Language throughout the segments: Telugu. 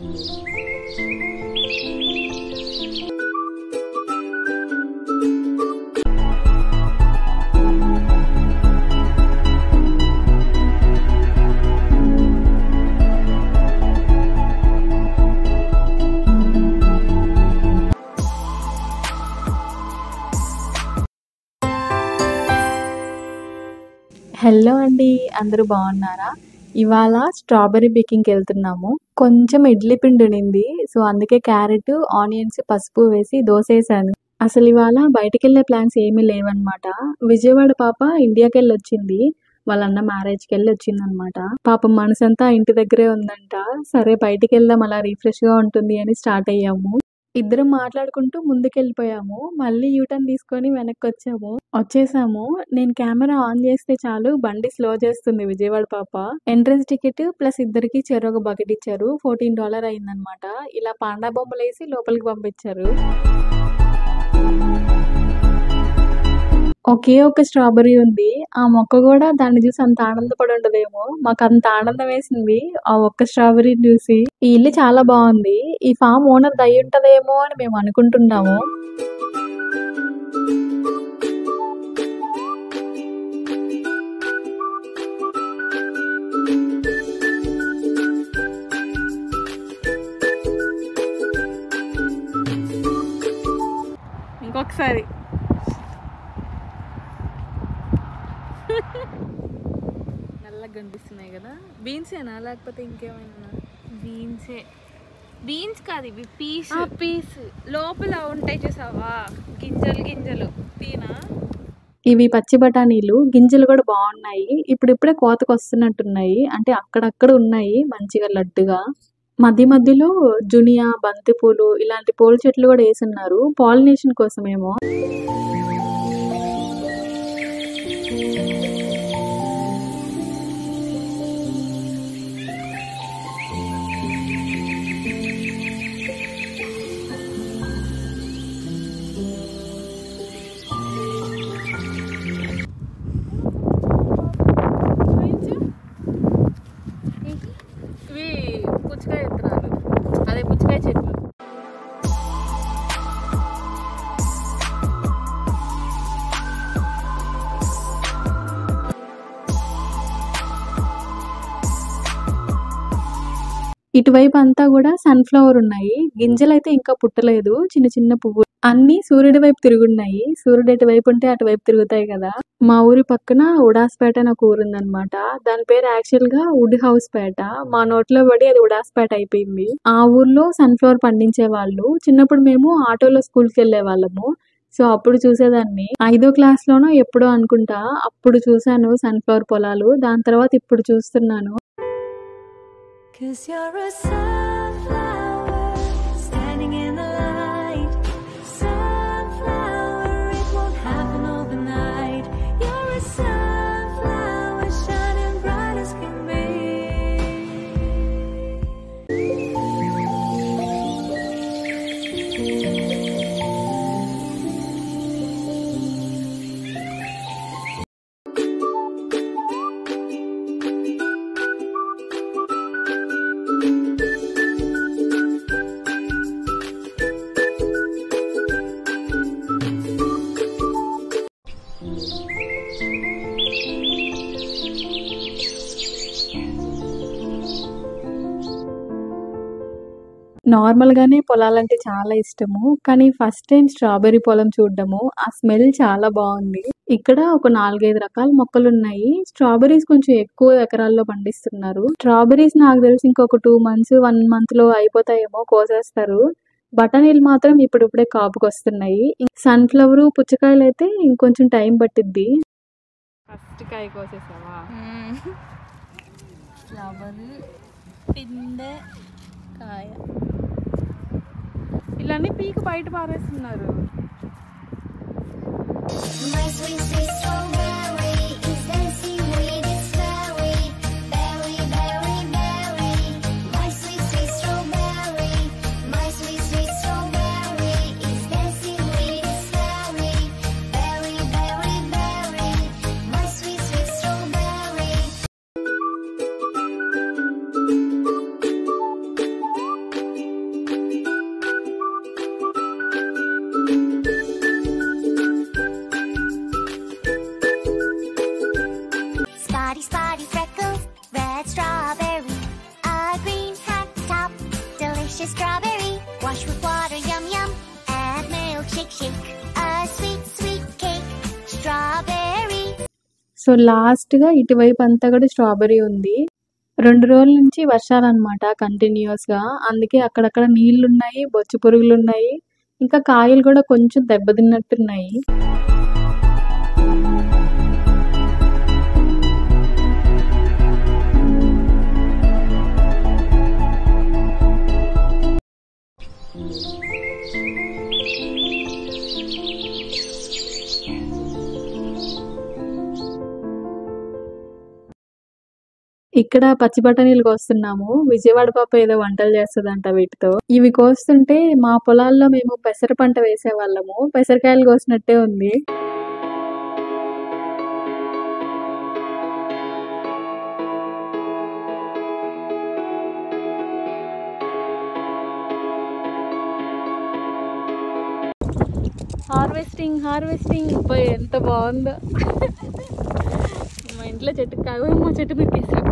హలో అండి అందరూ బాగున్నారా ఇవాళ స్ట్రాబెర్రీ బేకింగ్కి వెళ్తున్నాము కొంచెం ఇడ్లీ పిండి ఉండింది సో అందుకే క్యారెట్ ఆనియన్స్ పసుపు వేసి దోశ వేసాను అసలు ఇవాళ బయటికి వెళ్ళే ప్లాన్స్ ఏమీ లేవన్నమాట విజయవాడ పాప ఇండియాకి వెళ్ళి వచ్చింది వాళ్ళ అన్న మ్యారేజ్కి వెళ్ళి వచ్చింది అనమాట పాపం మనసంతా ఇంటి దగ్గరే ఉందంట సరే బయటికి వెళ్దాం అలా రిఫ్రెష్ గా ఉంటుంది అని స్టార్ట్ అయ్యాము ఇద్దరం మాట్లాడుకుంటూ ముందుకు వెళ్ళిపోయాము మళ్ళీ యూటర్న్ తీసుకొని వెనక్కి వచ్చాము వచ్చేసాము నేను కెమెరా ఆన్ చేస్తే చాలు బండి స్లో చేస్తుంది విజయవాడ పాప ఎంట్రన్స్ టికెట్ ప్లస్ ఇద్దరికి చెరొక బకెట్ ఇచ్చారు ఫోర్టీన్ డాలర్ అయిందనమాట ఇలా పాండా బొమ్మలు వేసి లోపలికి పంపించారు ఒకే ఒక స్ట్రాబెర్రీ ఉంది ఆ మొక్క కూడా దాన్ని చూసి అంత ఆనందపడి ఉండదేమో మాకు అంత ఆనందం వేసింది ఆ ఒక్క స్ట్రాబెర్రీ చూసి ఈ ఇల్లు చాలా బాగుంది ఈ ఫామ్ ఓనర్ దయ్యి ఉంటదేమో అని మేము అనుకుంటున్నాము ఇంకొకసారి నల్లగా కనిపిస్తున్నాయి కదా బీన్సేనా లేకపోతే ఇంకేమైనా బీన్సే బీన్స్ కాదు ఇవి పీస్ పీస్ లోపల ఉంటాయి చూసావా గింజలు గింజలు తీనా ఇవి పచ్చి బఠానీలు గింజలు కూడా బాగున్నాయి ఇప్పుడు ఇప్పుడే కోతకు వస్తున్నట్టున్నాయి అంటే అక్కడక్కడ ఉన్నాయి మంచిగా లడ్డుగా మధ్య మధ్యలో జునియా బంతిపూలు ఇలాంటి పూల చెట్లు కూడా వేసున్నారు పాలినేషన్ కోసమేమో ఇవి పుచ్చకాయ విత్తనాలు అదే పుచ్చకాయ చెట్లు ఇటువైపు అంతా కూడా సన్ఫ్లవర్ ఉన్నాయి గింజలు అయితే ఇంకా పుట్టలేదు చిన్న చిన్న పువ్వు అన్ని సూర్యుడి వైపు తిరుగున్నాయి సూర్యుడు ఎటువైపు ఉంటే అటువైపు తిరుగుతాయి కదా మా ఊరి పక్కన ఉడాస్పేట అని ఒక ఊరు ఉందన్నమాట దాని పేరు యాక్చువల్ గా వుడ్ హౌస్ పేట మా నోట్లో పడి అది ఉడాస్పేట అయిపోయింది ఆ ఊర్లో సన్ఫ్లవర్ పండించే వాళ్ళు చిన్నప్పుడు మేము ఆటోలో స్కూల్కి వెళ్ళే వాళ్ళము సో అప్పుడు చూసేదాన్ని ఐదో క్లాస్ లోనో ఎప్పుడో అనుకుంటా అప్పుడు చూసాను సన్ఫ్లవర్ పొలాలు దాని తర్వాత ఇప్పుడు చూస్తున్నాను Cause you're a sunflower standing in the light. Sunflower, it won't happen overnight. You're a sunflower shining bright as can be. Normal గానే పొలాలంటే చాలా ఇష్టము కానీ ఫస్ట్ టైం స్ట్రాబెర్రీ పొలం చూడడము ఆ స్మెల్ చాలా బాగుంది ఇక్కడ ఒక నాలుగైదు రకాల మొక్కలు ఉన్నాయి స్ట్రాబెర్రీస్ కొంచెం ఎక్కువ ఎకరాల్లో పండిస్తున్నారు స్ట్రాబెర్రీస్ నాకు తెలిసి ఇంకొక టూ మంత్స్ వన్ మంత్ లో అయిపోతాయేమో కోసేస్తారు బఠానీలు మాత్రం ఇప్పుడిప్పుడే కాపుకి వస్తున్నాయి సన్ఫ్లవర్ పుచ్చకాయలు అయితే ఇంకొంచెం టైం పట్టిద్ది ఫస్ట్ కాయ కోసేసావా ఫ్లవర్ పిందె కాయ ఇలాన్ని పీకి బయట పారేస్తున్నారు My sweet, sweet strawberry is dancing with its berry. Berry, berry, berry. My sweet, sweet strawberry. My sweet, sweet strawberry is dancing with its berry. Berry, berry, berry. My sweet, sweet strawberry. red strawberry. A green hat top, delicious strawberry. Wash with water, yum yum. Add milk, shake shake. A sweet, sweet cake, strawberry. So లాస్ట్గా ఇటువైపు అంతా కూడా స్ట్రాబెరీ ఉంది రెండు రోజుల నుంచి వర్షాలు అనమాట కంటిన్యూస్గా అందుకే అక్కడక్కడ నీళ్లు ఉన్నాయి బొచ్చు పురుగులు ఉన్నాయి ఇంకా కాయలు కూడా కొంచెం దెబ్బతిన్నట్టున్నాయి ఇక్కడ పచ్చి బఠానీలు కోస్తున్నాము విజయవాడ పాప ఏదో వంటలు చేస్తుందంట వీటితో ఇవి కోస్తుంటే మా పొలాల్లో మేము పెసర పంట వేసేవాళ్ళము పెసరకాయలు కోసినట్టే ఉంది హార్వెస్టింగ్ హార్వెస్టింగ్ ఎంత బాగుందో మా ఇంట్లో చెట్టు కాదు మా చెట్టు పెట్టేసాం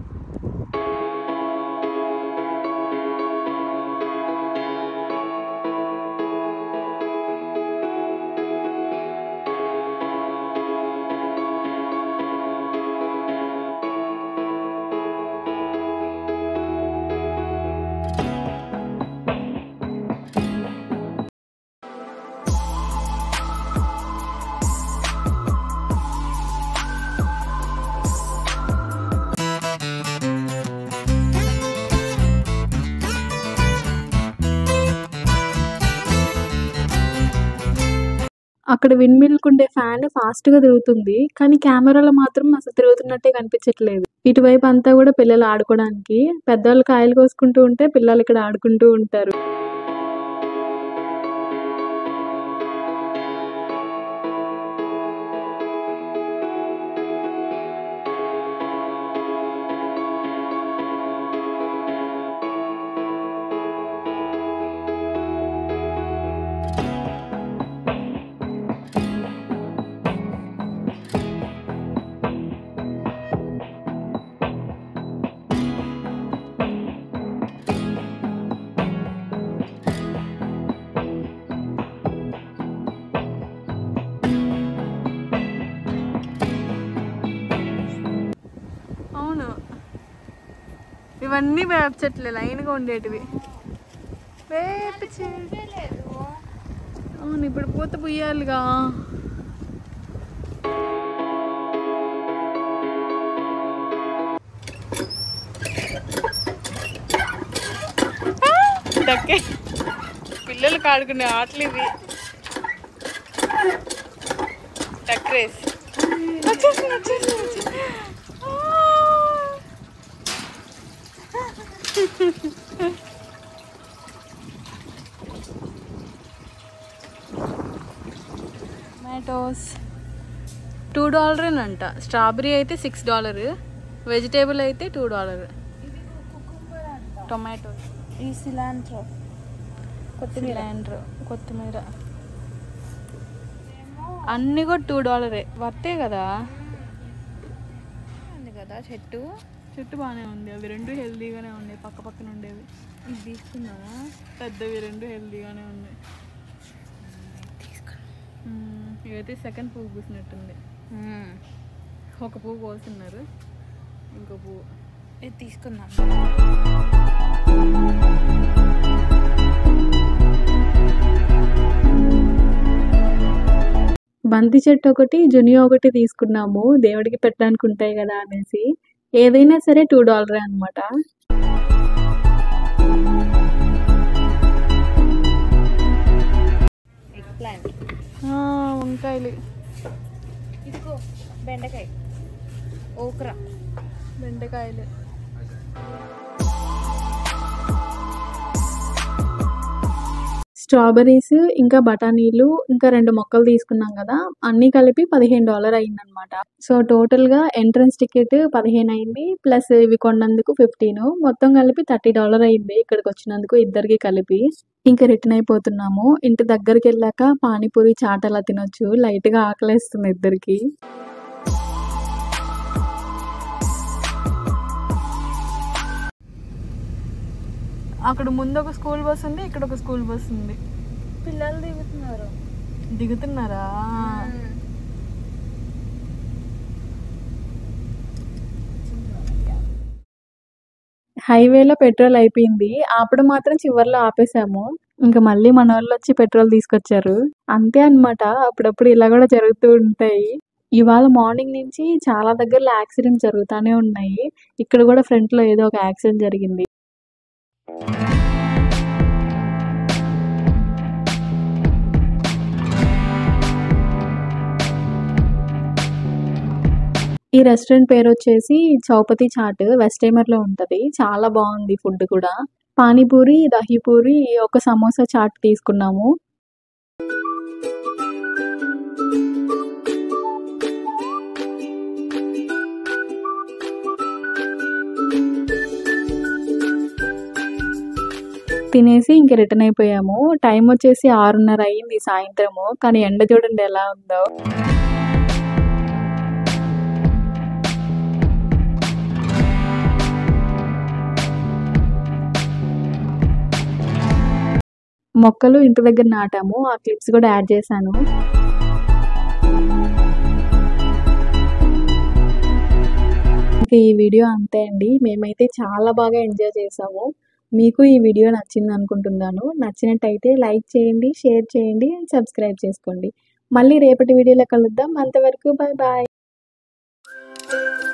అక్కడ విండ్ మిల్క్ ఉండే ఫ్యాన్ ఫాస్ట్ గా తిరుగుతుంది కానీ కెమెరాలో మాత్రం అసలు తిరుగుతున్నట్టే కనిపించట్లేదు ఇటువైపు అంతా కూడా పిల్లలు ఆడుకోవడానికి పెద్దవాళ్ళు కాయలు కోసుకుంటూ ఉంటే పిల్లలు ఇక్కడ ఆడుకుంటూ ఉంటారు అవును ఇవన్నీ వేప చెట్లే లైన్గా ఉండేటివి వేప చెట్లు అవును ఇప్పుడు పూత పుయ్యాలిగా డక్కే పిల్లలకు ఆడుకునే ఆటలు ఇవి డక్ రేస్ వచ్చేసింది వచ్చేసింది వచ్చేసింది. ఆ! టొమాటోస్ టూ డాలరేనంట స్ట్రాబెరీ అయితే సిక్స్ డాలర్ వెజిటేబుల్ అయితే టూ డాలర్ టొమాటో ఈ సిలాంట్రో కొత్తిమీర కొత్తిమీర అన్నీ కూడా టూ డాలరే వర్తే కదా ఉంది కదా చెట్టు చెట్టు బాగానే ఉంది అవి రెండు హెల్దీగానే ఉన్నాయి పక్క పక్కన ఉండేవి ఇది తీసుకున్నావా పెద్దవి రెండు హెల్దీగానే ఉన్నాయి మ్మ్. ఇవైతే సెకండ్ పువ్వు పూసినట్టుంది ఒక పువ్వు కోస్తున్నారు ఇంకో పువ్వు ఇది తీసుకుందాం బంతి చెట్టు ఒకటి జునియా ఒకటి తీసుకున్నాము దేవుడికి పెట్టడానికి ఉంటాయి కదా అనేసి ఏదైనా సరే టూ డాలరే అనమాట ఎగ్ ప్లాంట్ వంకాయలు ఇదిగో బెండకాయ ఓక్రా బెండకాయలు స్ట్రాబెర్రీస్ ఇంకా బఠానీలు ఇంకా రెండు మొక్కలు తీసుకున్నాం కదా అన్ని కలిపి పదిహేను డాలర్ అయిందనమాట సో టోటల్ గా ఎంట్రన్స్ టికెట్ పదిహేను అయింది ప్లస్ ఇవి కొన్నందుకు ఫిఫ్టీన్ మొత్తం కలిపి థర్టీ డాలర్ అయింది ఇక్కడికి వచ్చినందుకు ఇద్దరికి కలిపి ఇంకా రిటర్న్ అయిపోతున్నాము ఇంటి దగ్గరికి వెళ్ళాక పానీపూరి చాట్ అలా తినొచ్చు లైట్ గా ఆకలేస్తుంది ఇద్దరికి అక్కడ ముందు ఒక స్కూల్ బస్ ఉంది ఇక్కడ ఒక స్కూల్ బస్ ఉంది పిల్లలు దిగుతున్నారు దిగుతున్నారా హైవేలో పెట్రోల్ అయిపోయింది ఆపడం మాత్రం చివర్లో ఆపేసాము ఇంకా మళ్ళీ మన వాళ్ళు వచ్చి పెట్రోల్ తీసుకొచ్చారు అంతే అన్నమాట అప్పుడప్పుడు ఇలా కూడా జరుగుతూ ఉంటాయి ఇవాళ మార్నింగ్ నుంచి చాలా దగ్గరలో యాక్సిడెంట్ జరుగుతూనే ఉన్నాయి ఇక్కడ కూడా ఫ్రంట్ లో ఏదో ఒక యాక్సిడెంట్ జరిగింది ఈ రెస్టారెంట్ పేరు వచ్చేసి చౌపతి చాట్ వెస్ట్ లో ఉంటది చాలా బాగుంది ఫుడ్ కూడా పానీపూరి దహీపూరి ఒక సమోసా చాట్ తీసుకున్నాము తినేసి ఇంక రిటర్న్ అయిపోయాము టైం వచ్చేసి ఆరున్నర అయింది సాయంత్రము కానీ ఎండ చూడండి ఎలా ఉందో మొక్కలు ఇంటి దగ్గర నాటాము ఆ క్లిప్స్ కూడా యాడ్ చేశాను ఇంకా ఈ వీడియో అంతే అండి మేమైతే చాలా బాగా ఎంజాయ్ చేసాము మీకు ఈ వీడియో నచ్చింది అనుకుంటున్నాను నచ్చినట్టయితే లైక్ చేయండి షేర్ చేయండి అండ్ సబ్స్క్రైబ్ చేసుకోండి మళ్ళీ రేపటి వీడియోలో కలుద్దాం అంతవరకు బాయ్ బాయ్